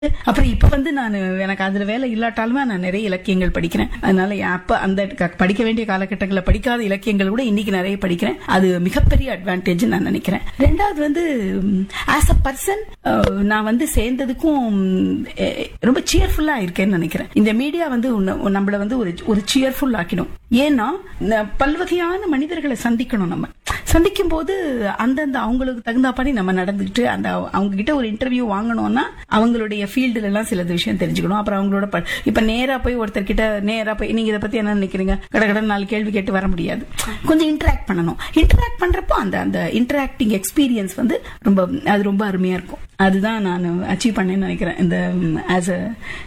அப்புறம் இப்ப வந்து நான் எனக்கு அதுல வேலை இல்லாட்டாலுமே நான் நிறைய இலக்கியங்கள் படிக்கிறேன் அதனால அப்ப அந்த க- படிக்க வேண்டிய காலகட்டங்களில் படிக்காத இலக்கியங்கள் கூட இன்னைக்கு நிறைய படிக்கிறேன் அது மிகப்பெரிய அட்வான்டேஜ் நான் நினைக்கிறேன் ரெண்டாவது வந்து ஆஸ் அ பர்சன் நான் வந்து சேர்ந்ததுக்கும் ம், எ- ரொம்ப சியர்ஃபுல்லா இருக்கேன்னு நினைக்கிறேன் இந்த மீடியா வந்து உன்ன- நம்மள வந்து ஒரு ஒரு சியர்ஃபுல் ஆக்கிடும் ஏன்னா ந- பல்வகையான மனிதர்களை சந்திக்கணும் நம்ம சந்திக்கும் போது அந்தந்த அவங்களுக்கு தகுந்தாப்படி நம்ம நடந்துக்கிட்டு அந்த அவங்க கிட்ட ஒரு இன்டர்வியூ வாங்கணும்னா அவங்களுடைய ஃபீல்டுல எல்லாம் சில விஷயம் தெரிஞ்சுக்கணும் அப்புறம் அவங்களோட ப- இப்ப நேரா போய் ஒருத்தர் கிட்ட நேரா போய் நீங்க இதை பத்தி என்ன நினைக்கிறீங்க கட கட நாலு கேள்வி கேட்டு வர முடியாது கொஞ்சம் இன்டராக்ட் பண்ணணும் இன்டராக்ட் பண்றப்போ அந்த அந்த இன்டராக்டிங் எக்ஸ்பீரியன்ஸ் வந்து ரொம்ப அது ரொம்ப அருமையா இருக்கும் அதுதான் நான் அச்சீவ் பண்ணேன்னு நினைக்கிறேன் இந்த ஆஸ் அ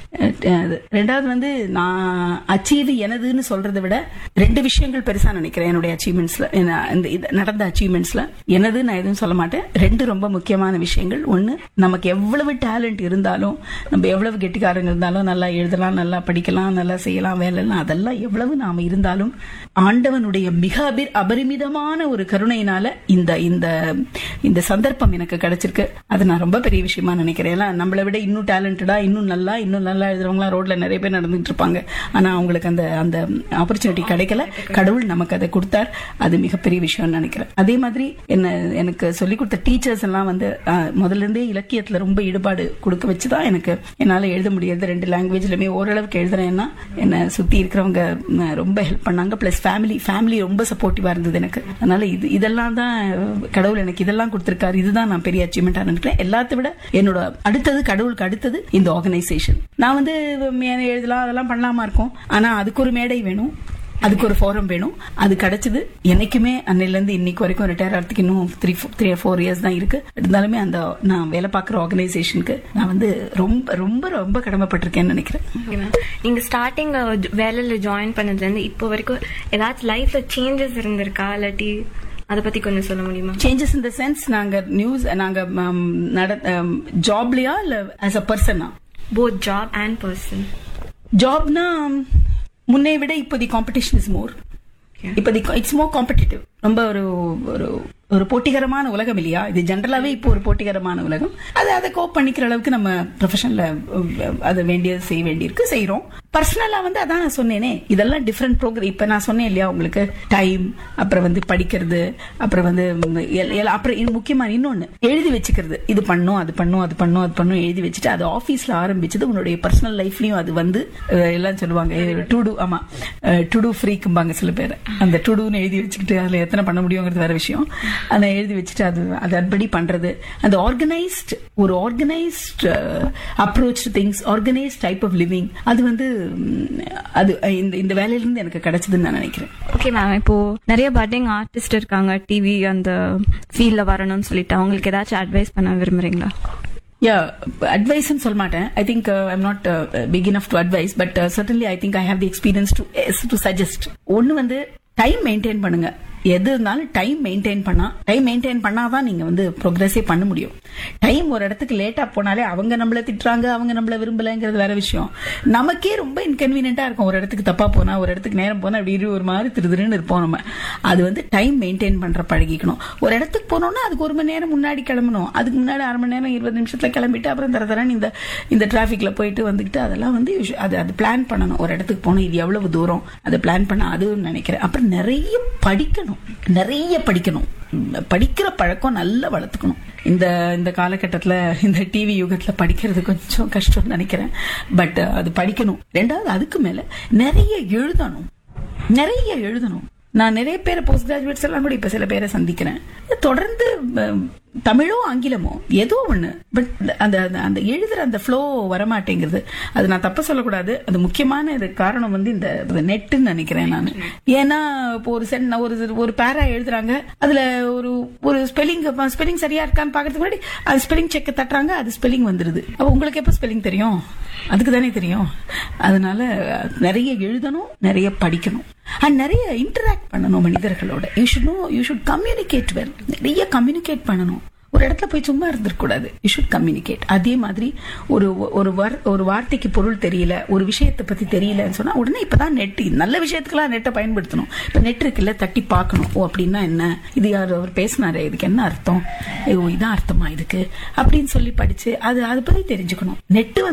ரெண்டாவது வந்து நான் அச்சீவ் எனதுன்னு சொல்றதை விட ரெண்டு விஷயங்கள் பெருசா நினைக்கிறேன் என்னுடைய அச்சீவ்மெண்ட்ஸ்ல இந்த இது நடந்த அச்சீவ்மெண்ட்ஸ்ல எனது நான் எதுவும் சொல்ல மாட்டேன் ரெண்டு ரொம்ப முக்கியமான விஷயங்கள் ஒன்னு நமக்கு எவ்வளவு டேலண்ட் இருந்தாலும் நம்ம எவ்வளவு கெட்டிக்காரங்க இருந்தாலும் நல்லா எழுதலாம் நல்லா படிக்கலாம் நல்லா செய்யலாம் வேலைலாம் அதெல்லாம் எவ்வளவு நாம இருந்தாலும் ஆண்டவனுடைய மிக அபி அபரிமிதமான ஒரு கருணையினால இந்த இந்த இந்த சந்தர்ப்பம் எனக்கு கிடைச்சிருக்கு அது நான் ரொம்ப பெரிய விஷயமா நினைக்கிறேன் ஏன்னா நம்மளை விட இன்னும் டேலண்டடா இன்னும் நல்லா இன்னும் நல்லா எழுதுறவங்களா ரோட்ல நிறைய பேர் நடந்துட்டு இருப்பாங்க ஆனா அவங்களுக்கு அந்த அந்த ஆப்பர்ச்சுனிட்டி கிடைக்கல கடவுள் நமக்கு அதை கொடுத்தார் அது மிகப்பெரிய விஷயம்னு நினைக்கிறேன் அதே மாதிரி என்ன எனக்கு சொல்லிக் கொடுத்த டீச்சர்ஸ் எல்லாம் வந்து அஹ், முதல்ல இருந்தே இலக்கியத்துல ரொம்ப ஈடுபாடு கொடுக்க வச்சுதான் எனக்கு என்னால எழுத முடியாது ரெண்டு லாங்குவேஜ்லயுமே ஓரளவுக்கு எழுதுறேன்னா என்ன சுத்தி இருக்கிறவங்க ம், ரொம்ப ஹெல்ப் பண்ணாங்க பிளஸ் ஃபேமிலி ஃபேமிலி ரொம்ப சப்போர்ட்டிவா இருந்தது எனக்கு அதனால இது இதெல்லாம் தான் கடவுள் எனக்கு இதெல்லாம் கொடுத்திருக்காரு இதுதான் நான் பெரிய அச்சீவ்மெண்டா நினைக்கிறேன் எல்லாத்தை விட என்னோட அடுத்தது கடவுளுக்கு அடுத்தது இந்த ஆர்கனைசேஷன் நான் வந்து மே- எழுதலாம் அதெல்லாம் பண்ணலாமா இருக்கும் ஆனா அதுக்கு ஒரு மேடை வேணும் அதுக்கு ஒரு ஃபோரம் வேணும் அது கிடைச்சது என்னைக்குமே அன்னையில இருந்து இன்னைக்கு வரைக்கும் ரிட்டையர் ஆகிறதுக்கு இன்னும் த்ரீ த்ரீ ஃபோர் இயர்ஸ் தான் இருக்கு இருந்தாலுமே அந்த நான் வேலை பார்க்குற ஆர்கனைசேஷனுக்கு நான் வந்து ரொம்ப ரொம்ப ரொம்ப கடமைப்பட்டிருக்கேன்னு நினைக்கிறேன் Okay, ma'am. நீங்க ஸ்டார்டிங் வேலையில ஜாயின் பண்ணதுல இருந்து இப்போ வரைக்கும் ஏதாச்சும் லைஃப்ல சேஞ்சஸ் இருந்திருக்கா இல்லாட்டி அதை பத்தி கொஞ்சம் சொல்ல முடியுமா சேஞ்சஸ் இன் த சென்ஸ் நாங்க நியூஸ் நாங்க ம், நட ஜாப்லயா இல்ல ஆஸ் அ பர்சனா போத் ஜாப் அண்ட் பர்சன் ஜாப்னா முன்னை விட இப்போதி காம்படிஷன் இஸ் மோர் இப்போதி இட்ஸ் மோர் காம்படிட்டிவ் ரொம்ப ஒரு ஒரு ஒரு போட்டிகரமான உலகம் இல்லையா இது ஜென்ரலாவே இப்போ ஒரு போட்டிகரமான உலகம் அது அதை கோப் பண்ணிக்கிற அளவுக்கு நம்ம ப்ரொஃபஷன்ல அதை வேண்டியது செய்ய வேண்டியிருக்கு செய்றோம் பர்சனலா வந்து அதான் நான் சொன்னேனே இதெல்லாம் டிஃப்ரெண்ட் ப்ரோக்ராம் இப்ப நான் சொன்னேன் இல்லையா உங்களுக்கு டைம் அப்புறம் வந்து படிக்கிறது அப்புறம் வந்து ம், எல்- எல்- அப்புறம் இது முக்கியமா இன்னொன்னு எழுதி வச்சுக்கிறது இது பண்ணும் அது பண்ணும் அது பண்ணும் அது பண்ணும் எழுதி வச்சுட்டு அது ஆபீஸ்ல ஆரம்பிச்சது உன்னுடைய பர்சனல் லைஃப்லயும் அது வந்து அஹ், எல்லாம் சொல்லுவாங்க டு டூ ஆமா டு டூ ஃப்ரீக்கும்பாங்க சில பேர் அந்த டு டூன்னு எழுதி வச்சுக்கிட்டு அதுல எத்தனை பண்ண முடியுங்கிறது வேற விஷயம் அதை எழுதி வச்சுட்டு அது அது அதுபடி பண்றது அந்த ஆர்கனைஸ்ட் ஒரு organised approach things organised type of living அது வந்து ம், அது இந்த இந்த வேலையிலிருந்து எனக்கு கிடைச்சதுன்னு நான் நினைக்கிறேன் ஓகே மேம் இப்போ நிறைய பட்டிங் ஆர்டிஸ்ட் இருக்காங்க டிவி அந்த ஃபீல்ட்ல வரணும்னு சொல்லிட்டு அவங்களுக்கு ஏதாச்சும் அட்வைஸ் பண்ண விரும்புறீங்களா யா அட்வைஸ்னு சொல்ல மாட்டேன் I think I'm not big enough to advise but certainly I think I have the experience to to suggest ஒன்னு வந்து டைம் மெயின்டைன் பண்ணுங்க எது இருந்தாலும் டைம் மெயின்டைன் பண்ணா டைம் மெயின்டைன் பண்ணாதான் நீங்க வந்து ப்ரோக்ரஸே பண்ண முடியும் டைம் ஒரு இடத்துக்கு லேட்டா போனாலே அவங்க நம்மள திட்டுறாங்க அவங்க நம்மள விரும்பலங்கிறது வேற விஷயம் நமக்கே ரொம்ப இன்கன்வீனியன்டா இருக்கும் ஒரு இடத்துக்கு தப்பா போனா ஒரு இடத்துக்கு நேரம் போனா அப்படி இரு ஒரு மாதிரி திருதிருன்னு இருப்போம் நம்ம அது வந்து டைம் மெயின்டைன் பண்ற பழகிக்கணும் ஒரு இடத்துக்கு போனோம்னா அதுக்கு ஒரு மணி நேரம் முன்னாடி கிளம்பணும் அதுக்கு முன்னாடி அரை மணி நேரம் இருபது நிமிஷத்துல கிளம்பிட்டு அப்புறம் தர தரன்னு இந்த இந்த டிராபிக்ல போயிட்டு வந்துக்கிட்டு அதெல்லாம் வந்து usu- அது அது பிளான் பண்ணணும் ஒரு இடத்துக்கு போகணும் இது எவ்வளவு தூரம் அதை பிளான் பண்ண அதுவும் நினைக்கிறேன் அப்புறம் நிறைய படிக்கணும் நிறைய படிக்கணும் உம், படிக்கிற பழக்கம் நல்லா வளர்த்துக்கணும் இந்த இந்த காலகட்டத்துல இந்த டிவி யுகத்துல படிக்கிறது கொஞ்சம் கஷ்டம்னு நினைக்கிறேன் பட் அது படிக்கணும் ரெண்டாவது அதுக்கு மேல நிறைய எழுதணும் நிறைய எழுதணும் நான் நிறைய பேரை போஸ்ட் கிராஜுவேட்ஸ் எல்லாம் கூட இப்ப சில பேரை சந்திக்கிறேன் தொடர்ந்து அஹ், தமிழோ ஆங்கிலமோ ஏதோ ஒண்ணு பட் அந்த அந்த- அந்த எழுதுற அந்த ஃப்ளோ வரமாட்டேங்கிறது அது நான் தப்ப சொல்லக்கூடாது அது முக்கியமான இது காரணம் வந்து இந்த நெட்டுன்னு நினைக்கிறேன் நான் ஏன்னா இப்போ ஒரு சென் ஒரு ஒரு பேரா எழுதுறாங்க அதுல ஒரு ஒரு ஸ்பெல்லிங் ஸ்பெல்லிங் சரியா இருக்கான்னு பாக்கிறதுக்கு முன்னாடி அது ஸ்பெல்லிங் செக் தட்டுறாங்க அது ஸ்பெல்லிங் வந்துருது அப்ப உங்களுக்கு எப்ப ஸ்பெல்லிங் தெரியும் அதுக்கு தானே தெரியும் அதனால நிறைய எழுதணும் நிறைய படிக்கணும் அண்ட் நிறைய இன்டராக்ட் பண்ணணும் மனிதர்களோட you should no you should communicate well நிறைய கம்யூனிகேட் பண்ணணும் ஒரு இடத்துல போய் சும்மா இருந்திருக்கூடாது யூ ஷுட் கம்யூனிகேட் அதே மாதிரி ஒரு ஒரு வர்- ஒரு வார்த்தைக்கு பொருள் தெரியல ஒரு விஷயத்தை பத்தி தெரியலன்னு சொன்னா உடனே இப்பதான் நெட் நல்ல விஷயத்துக்கெல்லாம் நெட்டை பயன்படுத்தணும் இப்ப நெட் இருக்குல்ல தட்டி பார்க்கணும் ஓ அப்படின்னா என்ன இது யார் அவர் பேசினாரு இதுக்கு என்ன அர்த்தம் ஓ இதான் அர்த்தமா இதுக்கு அப்படின்னு சொல்லி படிச்சு அது அதை பத்தி தெரிஞ்சுக்கணும் நெட்